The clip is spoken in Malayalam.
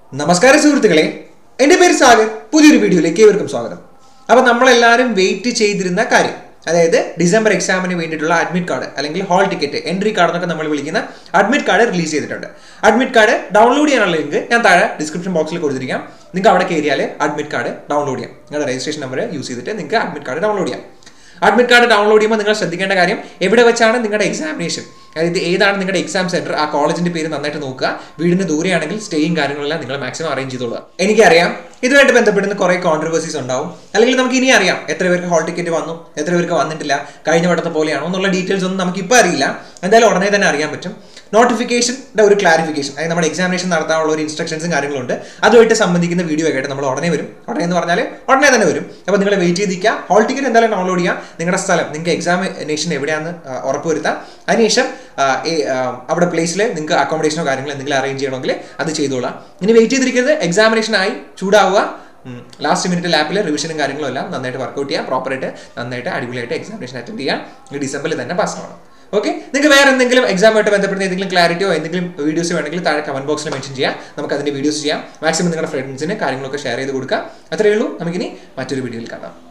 നമസ്കാരം സുഹൃത്തുക്കളെ എൻ്റെ പേര് സാഗർ പുതിയൊരു വീഡിയോയിലേക്ക് ഏവർക്കും സ്വാഗതം അപ്പോൾ നമ്മളെല്ലാവരും വെയിറ്റ് ചെയ്തിരുന്ന കാര്യം അതായത് ഡിസംബർ എക്സാമിന് വേണ്ടിയിട്ടുള്ള അഡ്മിറ്റ് കാർഡ് അല്ലെങ്കിൽ ഹാൾ ടിക്കറ്റ് എൻട്രി കാർഡ് എന്നൊക്കെ നമ്മൾ വിളിക്കുന്ന അഡ്മിറ്റ് കാർഡ് റിലീസ് ചെയ്തിട്ടുണ്ട് അഡ്മിറ്റ് കാർഡ് ഡൗൺലോഡ് ചെയ്യാനുള്ള ലിങ്ക് ഞാൻ താഴെ ഡിസ്ക്രിപ്ഷൻ ബോക്സിൽ കൊടുത്തിരിക്കാം നിങ്ങൾക്ക് അവിടെ കയറിയാൽ അഡ്മിറ്റ് കാർഡ് ഡൗൺലോഡ് ചെയ്യാം നിങ്ങളുടെ രജിസ്ട്രേഷൻ നമ്പർ യൂസ് ചെയ്തിട്ട് നിങ്ങൾക്ക് അഡ്മിറ്റ് കാർഡ് ഡൗൺലോഡ് ചെയ്യാം അഡ്മിറ്റ് കാർഡ് ഡൗൺലോഡ് ചെയ്യുമ്പോൾ നിങ്ങൾ ശ്രദ്ധിക്കേണ്ട കാര്യം എവിടെ വെച്ചാണ് നിങ്ങളുടെ എക്സാമിനേഷൻ അതായത് ഏതാണ് നിങ്ങളുടെ എക്സാം സെന്റർ ആ കോളേജിന്റെ പേര് നന്നായിട്ട് നോക്കുക വീടിന് ദൂരെയാണെങ്കിൽ സ്റ്റേയും കാര്യങ്ങളെല്ലാം നിങ്ങൾ മാക്സിമം അറേഞ്ച് ചെയ്തോളുക എനിക്കറിയാം ഇതുമായിട്ട് ബന്ധപ്പെടുന്ന കുറെ കോൺട്രവേഴ്സീസ് ഉണ്ടാവും അല്ലെങ്കിൽ നമുക്ക് ഇനി അറിയാം എത്ര പേർക്ക് ഹാൾ ടിക്കറ്റ് വന്നു എത്ര പേർക്ക് വന്നിട്ടില്ല കഴിഞ്ഞ വട്ടത്തെ പോലെയാണോ എന്നുള്ള ഡീറ്റെയിൽസ് ഒന്നും നമുക്ക് ഇപ്പോൾ അറിയില്ല എന്തായാലും ഉടനെ തന്നെ അറിയാൻ പറ്റും നോട്ടിഫിക്കേഷൻ്റെ ഒരു ക്ലാരിഫിക്കേഷൻ അതായത് നമ്മുടെ എക്സാമിനേഷൻ നടത്താനുള്ള ഒരു ഇൻസ്ട്രക്ഷൻസും കാര്യങ്ങളുണ്ട് അതുമായിട്ട് സംബന്ധിക്കുന്ന വീഡിയോ ഒക്കെ ആയിട്ട് നമ്മൾ ഉടനെ വരും ഉടനെ എന്ന് പറഞ്ഞാൽ ഉടനെ തന്നെ വരും അപ്പോൾ നിങ്ങൾ വെയിറ്റ് ചെയ്തിരിക്കുക ഹാൾ ടിക്കറ്റ് എന്തായാലും ഡൗൺലോഡ് ചെയ്യുക നിങ്ങളുടെ സ്ഥലം നിങ്ങൾക്ക് എക്സാമിനേഷൻ എവിടെയാണെന്ന് ആ, ഉറപ്പുവരുത്താം അതിനുശേഷം ആ, ഈ, ആ, അവിടെ പ്ലേസിൽ നിങ്ങൾക്ക് അക്കോമഡേഷനോ കാര്യങ്ങളോ എന്തെങ്കിലും അറേഞ്ച് ചെയ്യണമെങ്കിൽ അത് ചെയ്തോളാം ഇനി വെയിറ്റ് ചെയ്തിരിക്കരുത് എക്സാമിനേഷൻ ആയി ചൂടാവുക ലാസ്റ്റ് മിനിറ്റ് ലാപ്പിൽ റിവിഷനും കാര്യങ്ങളും എല്ലാം നന്നായിട്ട് വർക്കൗട്ട് ചെയ്യുക പ്രോപ്പറായിട്ട് നന്നായിട്ട് അടിപൊളിയായിട്ട് എക്സാമിനേഷൻ അറ്റൻഡ് ചെയ്യുക ഈ ഡിസംബറിൽ തന്നെ പാസ് ആവണം ഓക്കെ നിങ്ങൾക്ക് വേറെ എന്തെങ്കിലും എക്സാമായിട്ട് ബന്ധപ്പെടുന്ന എന്തെങ്കിലും ക്ലാരിറ്റിയോ എന്തെങ്കിലും വീഡിയോസ് വേണമെങ്കിൽ താഴെ കമന്റ് ബോക്സിൽ മെൻഷൻ ചെയ്യാം നമുക്ക് അതിന്റെ വീഡിയോസ് ചെയ്യാം മാക്സിമം നിങ്ങളുടെ ഫ്രണ്ട്സിന് കാര്യങ്ങളൊക്കെ ഷെയർ ചെയ്ത് കൊടുക്കുക അത്രയേ ഉള്ളൂ നമുക്കിനി മറ്റൊരു വീഡിയോയിൽ കാണാം